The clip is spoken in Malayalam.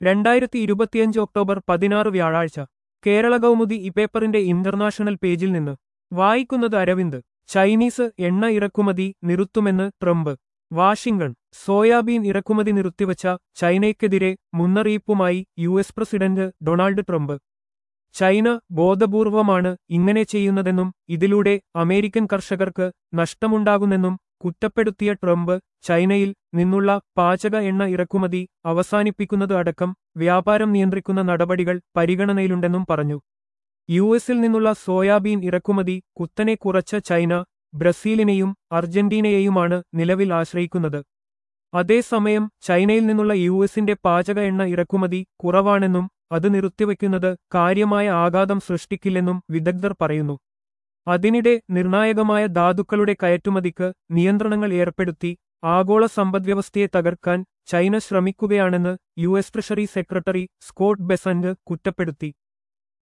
രണ്ടായിരത്തി ഇരുപത്തിയഞ്ച് ഒക്ടോബർ പതിനാറ് വ്യാഴാഴ്ച കേരള കൗമുദി ഇപേപ്പറിന്റെ ഇന്റർനാഷണൽ പേജിൽ നിന്ന് വായിക്കുന്നത് അരവിന്ദ് ചൈനീസ് എണ്ണ ഇറക്കുമതി നിർത്തുമെന്ന് ട്രംപ് വാഷിംഗ്ടൺ സോയാബീൻ ഇറക്കുമതി നിർത്തിവച്ച ചൈനയ്ക്കെതിരെ മുന്നറിയിപ്പുമായി U S president Donald Trump China ബോധപൂർവമാണ് ഇങ്ങനെ ചെയ്യുന്നതെന്നും ഇതിലൂടെ അമേരിക്കൻ കർഷകർക്ക് നഷ്ടമുണ്ടാകുന്നെന്നും കുറ്റപ്പെടുത്തിയ ട്രംപ് ചൈനയിൽ നിന്നുള്ള പാചക എണ്ണ ഇറക്കുമതി അവസാനിപ്പിക്കുന്നത് അടക്കം വ്യാപാരം നിയന്ത്രിക്കുന്ന നടപടികൾ പരിഗണനയിലുണ്ടെന്നും പറഞ്ഞു യു എസിൽ നിന്നുള്ള സോയാബീൻ ഇറക്കുമതി കുത്തനെ കുറച്ച ചൈന ബ്രസീലിനെയും അർജന്റീനയെയുമാണ് നിലവിൽ ആശ്രയിക്കുന്നത് അതേസമയം ചൈനയിൽ നിന്നുള്ള യു എസിന്റെ പാചക എണ്ണ ഇറക്കുമതി കുറവാണെന്നും അത് നിർത്തിവെക്കുന്നത് കാര്യമായ ആഘാതം സൃഷ്ടിക്കില്ലെന്നും വിദഗ്ധർ പറയുന്നു അതിനിടെ നിർണായകമായ ധാതുക്കളുടെ കയറ്റുമതിക്ക് നിയന്ത്രണങ്ങൾ ഏർപ്പെടുത്തി ആഗോള സമ്പദ്വ്യവസ്ഥയെ തകർക്കാൻ ചൈന ശ്രമിക്കുകയാണെന്ന് U S treasury secretary Scott Bessent കുറ്റപ്പെടുത്തി